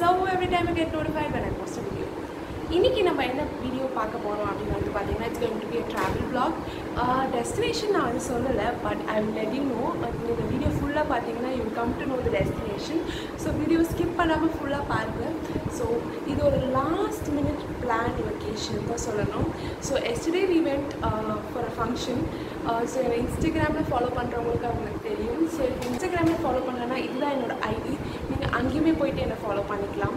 so every time I get notified when I post a video. இன்னைக்கு நம்ம என்ன video பார்க்க போகிறோம் அப்படின்னு வந்து பார்த்தீங்கன்னா it's going to be a travel blog destination நான் வந்து சொல்லலை but I will let you know இந்த வீடியோ ஃபுல்லாக பார்த்தீங்கன்னா you come to know the destination so video skip பண்ணாமல் ஃபுல்லாக பாருங்கள் ஸோ இது ஒரு லாஸ்ட் மினிட் பிளான் வெக்கேஷன் தான் சொல்லணும் so yesterday we went for a function so என்னை இன்ஸ்டாகிராமில் ஃபாலோ பண்ணுறவங்களுக்கு அவங்களுக்கு தெரியும் ஸோ இன்ஸ்டாகிராமில் ஃபாலோ பண்ணலன்னா இதுதான் என்னோட ஐடி நீங்கள் அங்கேயுமே போயிட்டு என்னை ஃபாலோ பண்ணிக்கலாம்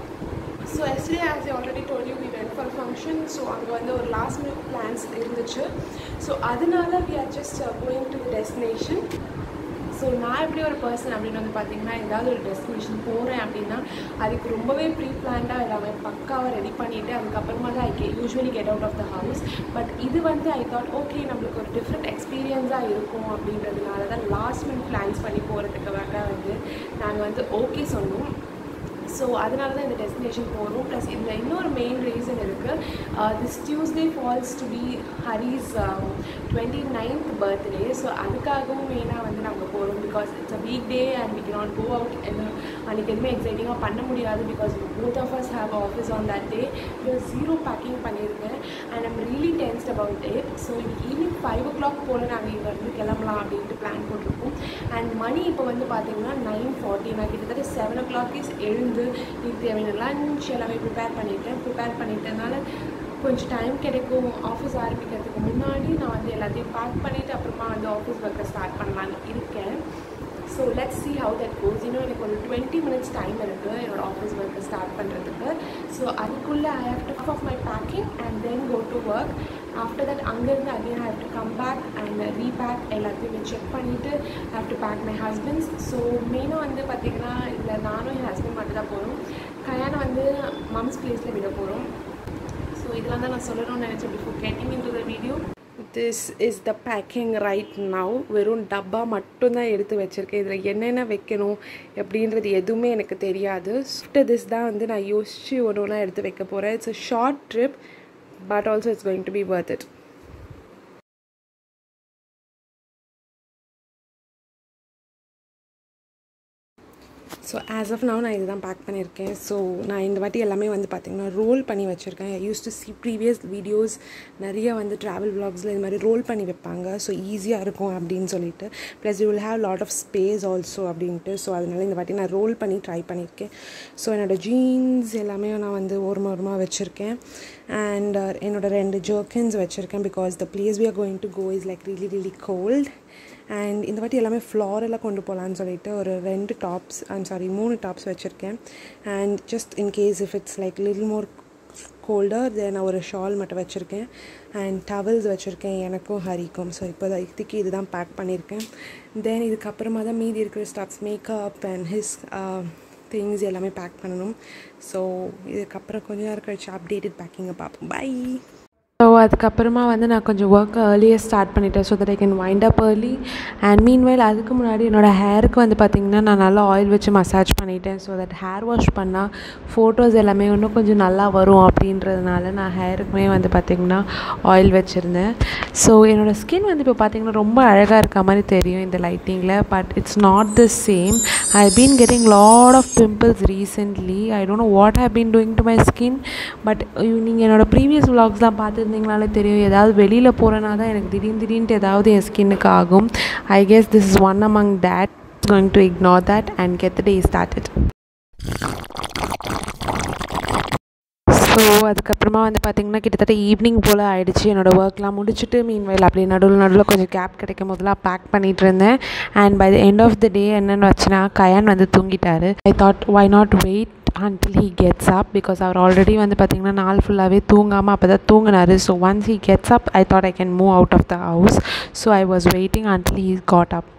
so yesterday as I already told you we went for function so அங்கே வந்து ஒரு லாஸ்ட் மினிட் பிளான்ஸ் இருந்துச்சு ஸோ அதனால we are just going to destination so நான் எப்படி ஒரு பர்சன் அப்படின்னு வந்து பார்த்தீங்கன்னா ஏதாவது ஒரு டெஸ்டினேஷன் போகிறேன் அப்படின்னா அதுக்கு ரொம்பவே ப்ரீ பிளான்டாக எல்லாமே பக்காவாக ரெடி பண்ணிவிட்டு அதுக்கப்புறமா தான் ஐ கே usually get out of the house but இது வந்து ஐ தாட் ஓகே நம்மளுக்கு ஒரு டிஃப்ரெண்ட் எக்ஸ்பீரியன்ஸாக இருக்கும் அப்படின்றதுனால தான் லாஸ்ட் மினிட் பிளான்ஸ் பண்ணி போகிறதுக்கு வந்து நாங்கள் வந்து ஓகே சொன்னோம் ஸோ அதனால தான் இந்த டெஸ்டினேஷன் போகிறோம் ப்ளஸ் இதில் இன்னொரு மெயின் ரீசன் இருக்குது this Tuesday falls to be Harish twenty ninth birthday so அதுக்காகவும் மெயினாக வந்து நாங்கள் போகிறோம் because it's a weekday and we not go out அன்றைக்கி எதுவுமே எக்ஸைட்டிங்காக பண்ண முடியாது because both of us have office on that day because zero packing பண்ணியிருக்கேன் and I'm really tensed about it so இன்னைக்கு ஈவினிங் ஃபைவ் ஓ கிளாக் போல் நாங்கள் இங்கேருந்து கிளம்பலாம் அப்படின்ட்டு பிளான் போட்டிருக்கோம் அண்ட் மணி இப்போ வந்து பார்த்தீங்கன்னா நைன் ஃபார்ட்டி நான் கிட்டத்தட்ட செவன் ஓ கிளாக்கே எழுந்து இதுக்கு தேவையான லஞ்ச் எல்லாமே ப்ரிப்பேர் பண்ணிட்டேன் ப்ரிப்பேர் பண்ணிட்டனால கொஞ்சம் டைம் கிடைக்கும் ஆஃபீஸ் ஆரம்பிக்கிறதுக்கு முன்னாடி நான் வந்து எல்லாத்தையும் பேக் பண்ணிவிட்டு அப்புறமா வந்து ஆஃபீஸ் ஒர்க்கை ஸ்டார்ட் பண்ணலான்னு இருக்கேன் so let's see how that goes இன்னும் எனக்கு ஒரு டுவெண்ட்டி மினிட்ஸ் டைம் இருக்குது என்னோடய ஆஃபீஸ் ஒர்க்கை ஸ்டார்ட் பண்ணுறதுக்கு ஸோ அதுக்குள்ளே I have to off my packing and then go to work after that அங்கேருந்து again have to come back and repack எல்லாத்தையுமே செக் பண்ணிவிட்டு have to pack my husband's so மெயினாக வந்து பார்த்திங்கன்னா இதில் நானும் என் ஹஸ்பண்ட் மட்டும் தான் போகிறோம் கல்யாணை வந்து மம்ஸ் பிளேஸில் விட போகிறோம் ஸோ இதெல்லாம் தான் நான் சொல்லணும்னு நினச்சேன் before getting into the video this is the packing right now வெறும் டப்பா மட்டும்தான் எடுத்து வச்சுருக்கேன் இதில் என்னென்ன வைக்கணும் அப்படின்றது எதுவுமே எனக்கு தெரியாது ஆஃப்டர் திஸ் தான் வந்து நான் யோசித்து ஒன்று ஒன்றா எடுத்து வைக்க போகிறேன் it's a short trip but also it's going to be worth it so as of now நான் இதுதான் பேக் பண்ணியிருக்கேன் ஸோ நான் இந்த வாட்டி எல்லாமே வந்து பார்த்திங்கன்னா ரோல் பண்ணி வச்சுருக்கேன் use to see previous videos நிறைய வந்து ட்ராவல் வ்ளாக்ஸில் இது மாதிரி ரோல் பண்ணி வைப்பாங்க ஸோ ஈஸியாக இருக்கும் அப்படின்னு சொல்லிட்டு plus you will have lot of space also அப்படின்ட்டு ஸோ அதனால் இந்த வாட்டி நான் ரோல் பண்ணி ட்ரை பண்ணியிருக்கேன் ஸோ என்னோடய ஜீன்ஸ் எல்லாமே நான் வந்து ஓரமாக ஓரமாக வச்சுருக்கேன் அண்ட் என்னோடய ரெண்டு ஜர்க்கின்ஸ் வச்சுருக்கேன் because the place we are going to go is like really really cold and இந்த வாட்டி எல்லாமே ஃப்ளாரெல்லாம் கொண்டு போகலான்னு சொல்லிட்டு ஒரு ரெண்டு டாப்ஸ் ஐம் சாரி மூணு டாப்ஸ் வச்சுருக்கேன் and just in case if it's like little more colder then நான் ஒரு ஷால் மட்டும் வச்சுருக்கேன் அண்ட் டவல்ஸ் வச்சுருக்கேன் எனக்கும் ஹரிக்கும் ஸோ இப்போ தான் இதுக்கு இதுதான் பேக் பண்ணியிருக்கேன் தென் இதுக்கப்புறமா தான் மீதி இருக்கிற stuffs makeup and his things எல்லாமே பேக் பண்ணணும் ஸோ இதுக்கப்புறம் கொஞ்சம் நேரம் கழிச்சு அப்டேட்டட் பேக்கிங்கை பார்ப்போம் பை ஸோ அதுக்கப்புறமா வந்து நான் கொஞ்சம் ஒர்க் ஏர்லியாக ஸ்டார்ட் பண்ணிட்டேன் so that I can wind up early and meanwhile அதுக்கு முன்னாடி என்னோடய ஹேருக்கு வந்து பார்த்திங்கன்னா நான் நல்லா ஆயில் வச்சு மசாஜ் பண்ணிட்டேன் ஸோ தட் ஹேர் வாஷ் பண்ணால் ஃபோட்டோஸ் எல்லாமே இன்னும் கொஞ்சம் நல்லா வரும் அப்படின்றதுனால நான் ஹேருக்குமே வந்து பார்த்திங்கன்னா ஆயில் வச்சுருந்தேன் ஸோ என்னோடய ஸ்கின் வந்து இப்போ பார்த்திங்கன்னா ரொம்ப அழகாக இருக்க மாதிரி தெரியும் இந்த லைட்டிங்கில் but it's not the same I been getting lot of pimples recently I don't know what have been doing to my skin but நீங்கள் என்னோடய ப்ரீவியஸ் விலாக்ஸ்லாம் பார்த்து இருந்தீங்கனாலே தெரியும் ஏதாவது வெளியில் போகிறனா தான் எனக்கு திடீர்னு திடீர்னு ஏதாவது என் ஸ்கின்னுக்கு ஆகும் I guess this is one among that going to ignore that and get the day started so அதுக்கப்புறமா வந்து பார்த்திங்கன்னா கிட்டத்தட்ட ஈவினிங் போல் ஆகிடுச்சு என்னோடய ஒர்க்லாம் முடிச்சுட்டு மீன்வைல் அப்படி நடுவில் நடுவில் கொஞ்சம் கேப் கிடைக்கும் போதெல்லாம் பேக் பண்ணிகிட்டு இருந்தேன் and by the end of the day என்னென்னு வச்சுன்னா கயான் வந்து தூங்கிட்டாரு I thought why not wait until he gets up because அவர் ஆல்ரெடி வந்து பார்த்திங்கன்னா நாள் ஃபுல்லாகவே தூங்காமல் அப்போ தான் தூங்கினாரு so once he gets up I thought I can move out of the house so I was waiting until he got up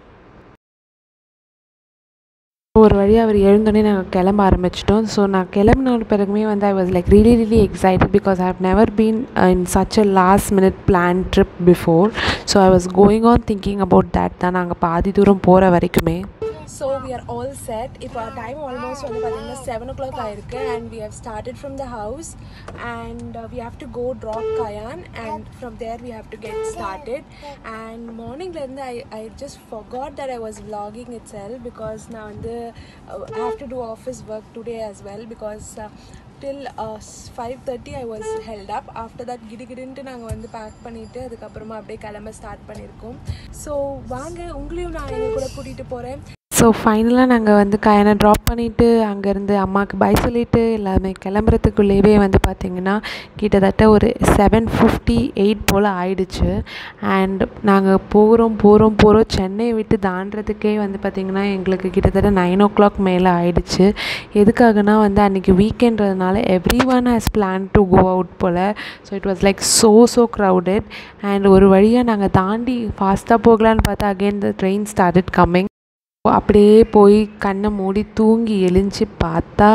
ஒரு வழியாக அவர் எழுந்தோடனே நாங்கள் கிளம்ப ஆரம்பிச்சிட்டோம் ஸோ நான் கிளம்பின பிறகுமே வந்து I was like really really excited because I have never been in such a last minute plan trip before so I was going on thinking about that தான் நாங்கள் பாதி தூரம் போகிற வரைக்குமே so we are all set இப்போ time almost வந்து பார்த்தீங்கன்னா seven o'clock ஆயிருக்கு and we have started from the house and we have to go drop Gayan and from there we have to get started and மார்னிங்லேருந்து I I just forgot that I was vlogging itself because நான் வந்து I have to do office work today as well because uh, till five thirty I was held up after that கிடுகிடுன்ட்டு நாங்கள் வந்து back பண்ணிவிட்டு அதுக்கப்புறமா அப்படியே கிளம்ப start பண்ணியிருக்கோம் ஸோ வாங்க உங்களையும் நான் எங்கள் கூட கூட்டிகிட்டு போகிறேன் ஸோ ஃபைனலாக நாங்கள் வந்து கயனை ட்ராப் பண்ணிவிட்டு அங்கேருந்து அம்மாவுக்கு பை சொல்லிவிட்டு எல்லாமே கிளம்புறதுக்குள்ளேயே வந்து பார்த்திங்கன்னா கிட்டத்தட்ட ஒரு செவன் ஃபிஃப்டி எயிட் போல் ஆயிடுச்சு அண்ட் நாங்கள் போகிறோம் போகிறோம் போகிறோம் சென்னையை விட்டு தாண்டறதுக்கே வந்து பார்த்திங்கன்னா எங்களுக்கு கிட்டத்தட்ட நைன் ஓ கிளாக் மேலே ஆயிடுச்சு எதுக்காகனா வந்து அன்றைக்கி வீக்கெண்ட்றதுனால everyone has plan to go out போல் so it was like so so crowded and ஒரு வழியாக நாங்கள் தாண்டி ஃபாஸ்ட்டாக போகலான்னு பார்த்தா again the train started coming அப்படியே போய் கண்ணை மூடி தூங்கி எழுஞ்சி பார்த்தா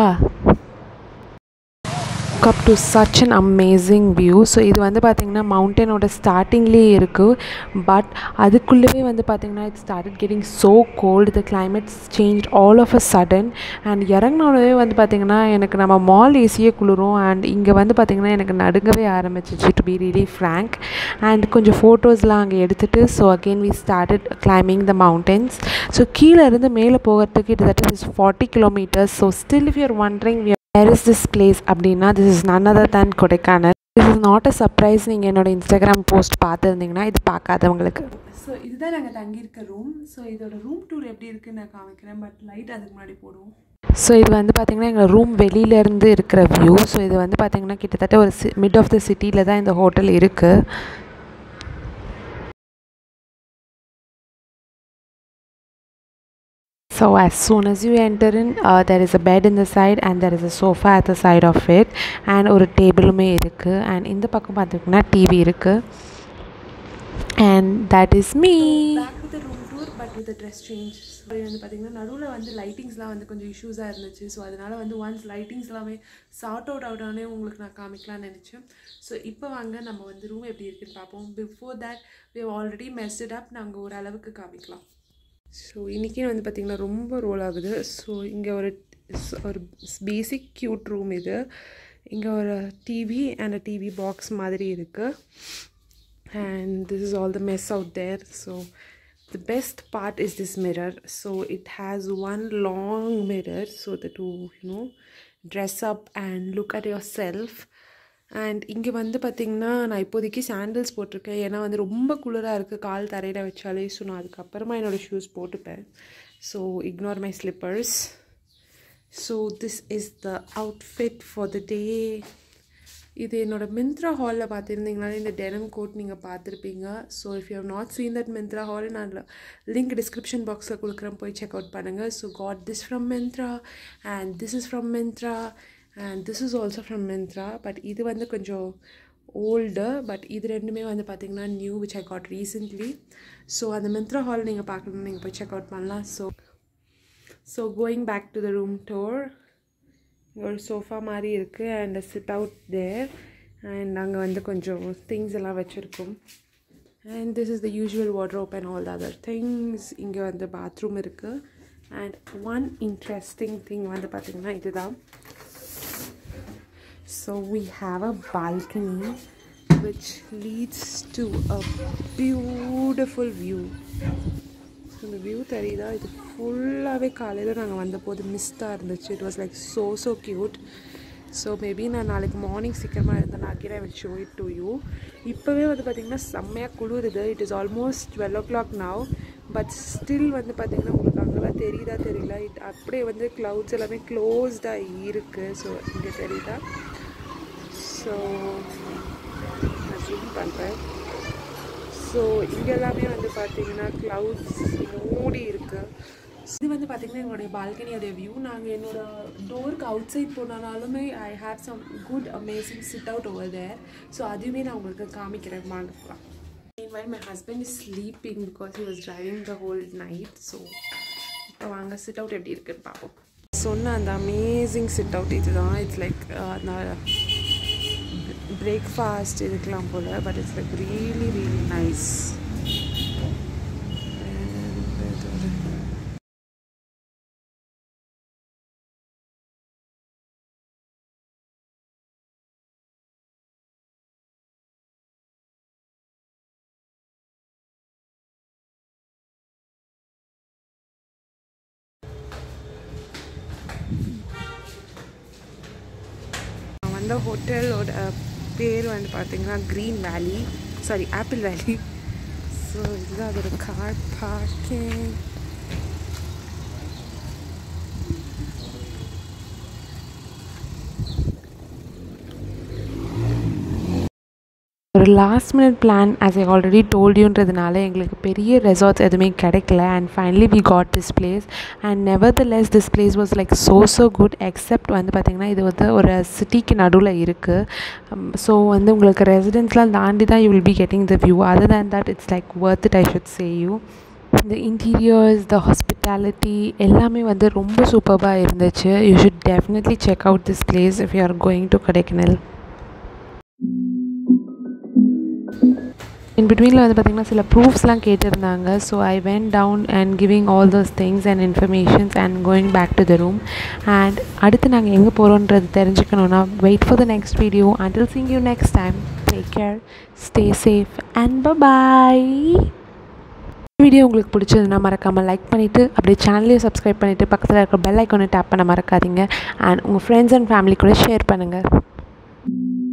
up to such an amazing view so இது வந்து பார்த்திங்கன்னா மவுண்டனோட ஸ்டார்டிங்லேயே இருக்குது பட் அதுக்குள்ளேயே வந்து பார்த்திங்கன்னா it started getting so cold the climates change all of a sudden and இறங்கினோடவே வந்து பார்த்திங்கன்னா எனக்கு நம்ம மால் ஏசியே குளிரும் அண்ட் இங்கே வந்து பார்த்திங்கன்னா எனக்கு நடுங்கவே ஆரம்பிச்சிச்சு to be really frank and கொஞ்சம் ஃபோட்டோஸ்லாம் அங்கே எடுத்துகிட்டு so again we started climbing the mountains so கீழே இருந்து மேலே போகிறதுக்கு கிட்டத்தட்ட is forty kilometres so still if you're wondering where is this place அப்படின்னா this is none other than Kodaikanal this is not a surprise நீங்கள் என்னோட இன்ஸ்டாகிராம் போஸ்ட் பார்த்துருந்தீங்கன்னா இது பார்க்காதவங்களுக்கு ஸோ இதுதான் நாங்கள் தங்கியிருக்க ரூம் ஸோ இதோட ரூம் டூர் எப்படி இருக்குன்னு நான் காமிக்கிறேன் பட் லைட் அதுக்கு முன்னாடி போடுவோம் ஸோ இது வந்து பார்த்திங்கன்னா எங்கள் ரூம் வெளியிலேருந்து இருக்கிற வியூ ஸோ இது வந்து பார்த்திங்கன்னா கிட்டத்தட்ட ஒரு சி மிட் ஆஃப் த சிட்டியில் தான் இந்த ஹோட்டல் இருக்குது So as soon as you enter in, uh, there is a bed in the side and there is a sofa at the side of it and ஒரு டேபிளுமே இருக்குது and இந்த பக்கம் பார்த்திங்கன்னா TV இருக்குது and that is me back with room tour but with dress change வந்து பார்த்தீங்கன்னா நடுவில் வந்து லைட்டிங்ஸ்லாம் வந்து கொஞ்சம் இஷ்யூஸாக இருந்துச்சு ஸோ அதனால வந்து ஒன்ஸ் லைட்டிங்ஸ் எல்லாமே சார்ட் அவுட் அவுட் ஆனே உங்களுக்கு நான் காமிக்கலாம்னு நினச்சேன் ஸோ இப்போ வாங்க நம்ம வந்து ரூம் எப்படி இருக்குன்னு பார்ப்போம் before that we already messed up நாங்கள் ஓரளவுக்கு காமிக்கலாம் ஸோ இன்றைக்கி வந்து பார்த்திங்கன்னா ரொம்ப ரோல் ஆகுது ஸோ இங்கே ஒரு ஒரு பேசிக் க்யூட் ரூம் இது இங்கே ஒரு டிவி அண்ட் டிவி பாக்ஸ் மாதிரி இருக்குது and this is all the mess out there so the best part is this mirror so it has one long mirror so that you you know dress up and look at yourself and இங்கே வந்து பார்த்திங்கன்னா நான் இப்போதைக்கு sandals போட்டிருக்கேன் ஏன்னா வந்து ரொம்ப குளிராக இருக்குது கால் தரையில் வச்சாலே ஸோ நான் அதுக்கப்புறமா என்னோடய ஷூஸ் போட்டுப்பேன் so ignore my slippers so this is the outfit for the day இது என்னோடய மிந்த்ரா ஹாலில் பார்த்துருந்தீங்கனாலே இந்த டெனம் கோட் நீங்கள் பார்த்துருப்பீங்க so if you have not seen that Myntra haul நான் லிங்க் டிஸ்கிரிப்ஷன் பாக்ஸில் கொடுக்குறேன் போய் செக் அவுட் பண்ணுங்கள் so got this from Myntra and this is from Myntra and this is also from Myntra but இது வந்து கொஞ்சம் ஓல்டு பட் இது ரெண்டுமே வந்து பார்த்திங்கன்னா new which I got recently so அந்த மிந்த்ரா ஹால் நீங்கள் பார்க்கணுன்னு நீங்கள் போய் செக் அவுட் பண்ணலாம் so so going back to the room door ஒரு சோஃபா மாதிரி இருக்குது and sit out there and அங்கே வந்து கொஞ்சம் திங்ஸ் எல்லாம் வச்சுருக்கோம் and this is the usual wardrobe and all the other things இங்கே வந்து பாத்ரூம் இருக்குது அண்ட் ஒன் இன்ட்ரெஸ்டிங் திங் வந்து பார்த்திங்கன்னா இதுதான் so we have a balcony which leads to a beautiful view இந்த வியூ தெரியுதா இது ஃபுல்லாகவே காலையில் நாங்கள் வந்தபோது மிஸ்டாக இருந்துச்சு it was like so so cute so maybe நான் நாளைக்கு மார்னிங் சீக்கிரமாக இருந்தேன் நான் again I will show it to you இப்போவே வந்து பார்த்திங்கன்னா செம்மையாக குளிருது it is almost twelve o'clock now but still வந்து பார்த்திங்கன்னா உங்களுக்கு அங்கெல்லாம் தெரியுதா தெரியல இட் அப்படியே வந்து க்ளவுட்ஸ் எல்லாமே க்ளோஸ்டாக இருக்குது ஸோ இங்கே தெரியுதா ஸோ நான் ஜூம் பண்ணுறேன் ஸோ இங்கே எல்லாமே வந்து பார்த்தீங்கன்னா க்ளவுட்ஸ் மூடி இருக்குது இது வந்து பார்த்திங்கன்னா எங்களுடைய பால்கனியோடைய வியூ நாங்கள் என்னோட டோருக்கு அவுட் சைட் போனாலுமே I have some good amazing sit out over there so அதுவுமே நான் உங்களுக்கு காமிக்கிறேன் வாங்கலாம் Meanwhile, my husband is sleeping because he was driving the whole night. So, இப்போ வாங்க சிட் அவுட் எப்படி இருக்குன்னு பார்ப்போம் சொன்ன அந்த அமேசிங் சிட் அவுட் இதுதான் இட்ஸ் லைக் பிரேக்ஃபாஸ்ட் இதுக்கெலாம் போல் but it's like really really nice அந்த ஹோட்டலோட பேர் வந்து பார்த்தீங்கன்னா க்ரீன் வேலி சாரி ஆப்பிள் வேலி ஸோ இதுதான் அதோட கார் பார்க்கிங் ஒரு last minute plan as I already டோல்டியூன்றதுனால எங்களுக்கு பெரிய ரெசார்ட்ஸ் எதுவுமே கிடைக்கல and finally we got this place and nevertheless this place was like so so good except வந்து பார்த்திங்கன்னா இது வந்து ஒரு சிட்டிக்கு நடுவில் இருக்குது ஸோ வந்து உங்களுக்கு ரெசிடென்ஸ்லாம் தாண்டி தான் you will be getting the view other than that it's like worth it I should say you இந்த இன்டீரியர்ஸ் த ஹாஸ்பிட்டாலிட்டி எல்லாமே வந்து ரொம்ப சூப்பராக இருந்துச்சு you should definitely check out this place if you are going to Kodaikanal in பிட்வீனில் வந்து பார்த்திங்கன்னா சில ப்ரூஃப்ஸ்லாம் கேட்டிருந்தாங்க so I went down and giving all those things and informations and going back to the room and அடுத்து நாங்கள் எங்கே போகிறோன்றது தெரிஞ்சுக்கணுன்னா wait for the next video until seeing you next time take care stay safe and bye video உங்களுக்கு பிடிச்சதுன்னா மறக்காமல் like பண்ணிவிட்டு அப்படியே சேனலையும் சப்ஸ்கிரைப் பண்ணிவிட்டு பக்கத்தில் இருக்கிற பெல் ஐக்கானை டேப் பண்ண மறக்காதீங்க அண்ட் உங்கள் ஃப்ரெண்ட்ஸ் அண்ட் ஃபேமிலி கூட ஷேர் பண்ணுங்கள்